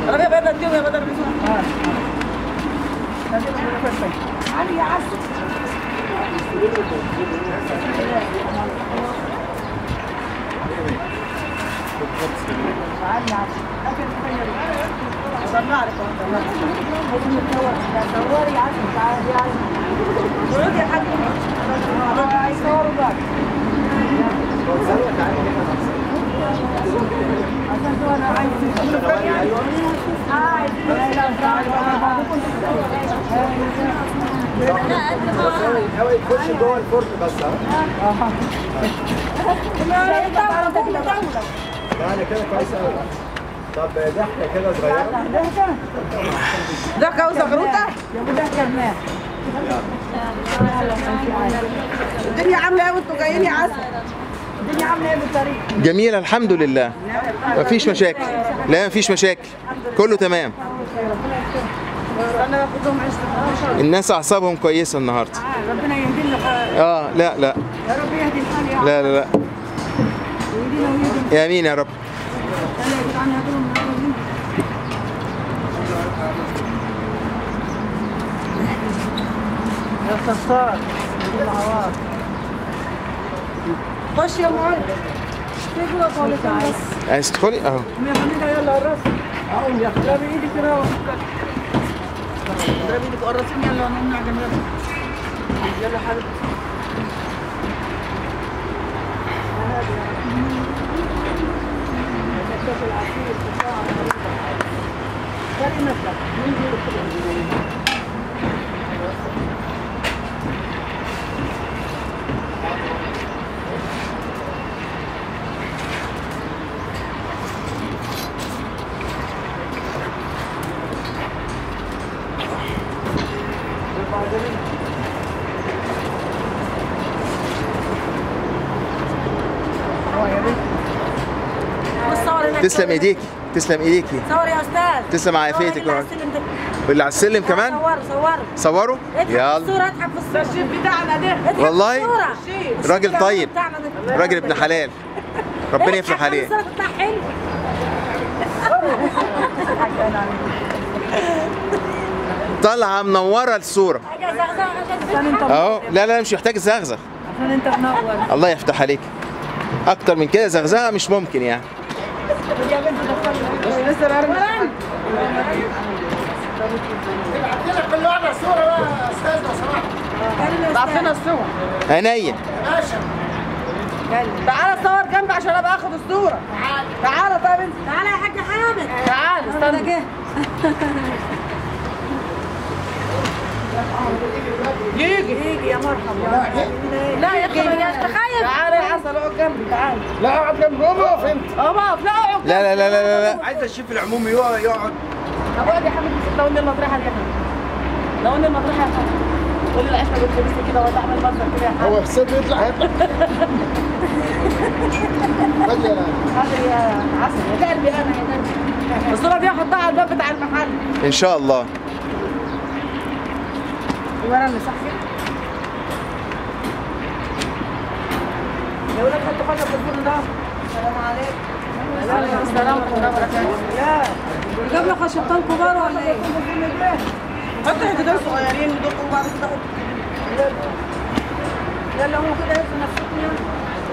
ربيع بدل الدنيا يا بدل بيسوع علي يا عسل طلع لك دوري يا عسل تعالي يا عسل ورد يا حاج هيصوروا بقى عشان تو انا عايز عايز لا لا الهواء يخش جوه الفرن بس ها يعني كده كويس قوي طب ضحكه كده صغيره ده كوزة غروطة يا ابو ده كمان الدنيا عاملة ايه وانتوا جايين يا عسل الدنيا عامله ايه بالطريق جميلة الحمد لله مفيش مشاكل لا مفيش مشاكل كله تمام انا باخد لهم عشرة الناس اعصابهم كويسة النهاردة ربنا يهدي لك اه لا لا يا رب يهدي الحال يا لا لا لا ويهدينا ويهدي يا امين يا رب انا يا جدعان هدول من يا خسار خش يا معلم تقول طالب بس عايز تدخلي اهو يا حميدة يلا قرص اقوم يا اخي لا بايدك كده اهو لا بايدك قرصين يلا نقوم نعجن يلا يلا حبيبتي تسلم ايديكي تسلم ايديكي صور يا استاذ تسلم عافيتك صور يا اللي على السلم ده. واللي على السلم كمان صوروا صوروا صوروا اضحك في يلا الصورة اضحك في الصورة الشيف بتاعنا ده اضحك في والله؟ الصورة. راجل الشيف طيب. بتاعنا ده. راجل ابن حلال ربنا اضحك يفرح في عليه الصورة تطلع حلو طالعه منوره الصوره حاجة زغزغة عشان عشان انت اهو لا لا مش محتاج زغزغ عشان انت منور الله يفتح عليك اكتر من كده زغزغه مش ممكن يعني لسه بعرف كل واحده صوره بقى يا استاذ لو سمحت ضعفنا الصور عينيا تعالى صور جنبي عشان ابقى اخد الصورة تعالى طيب انت تعالى يا حاج حامد تعالى ده استنى جه يجي يجي يا مرحبا لا يا اخي تخيل تعالى يا عسل اقعد جنبي تعالى لا اقعد جنب امي اقف انت اه بقف لا اقعد لا لا لا لا لا, لا. عايز الشيف العمومي يقعد يقعد طب اقعد يا حبيبي لو ان المطرحه دي يا حبيبي لو ان المطرحه يا حبيبي قول لي العشره بتلبسني كده ولا اعمل منظر كده يا حبيبي هو حسين بيطلع هيطلع فجأة حاضر يا عسل يا قلبي انا يا قلبي الصوره دي هحطها على الباب بتاع المحل ان شاء الله ورا اللي صح كده يا ولاد حطوا خشب في الفرن ده السلام عليكم وعليكم السلام ورحمه الله وبركاته لا جاب له خشبتين كبار ولا ايه؟ حط حتتين صغيرين ودقوا وبعد كده حط يلا هو كده يرسم نفسكم يلا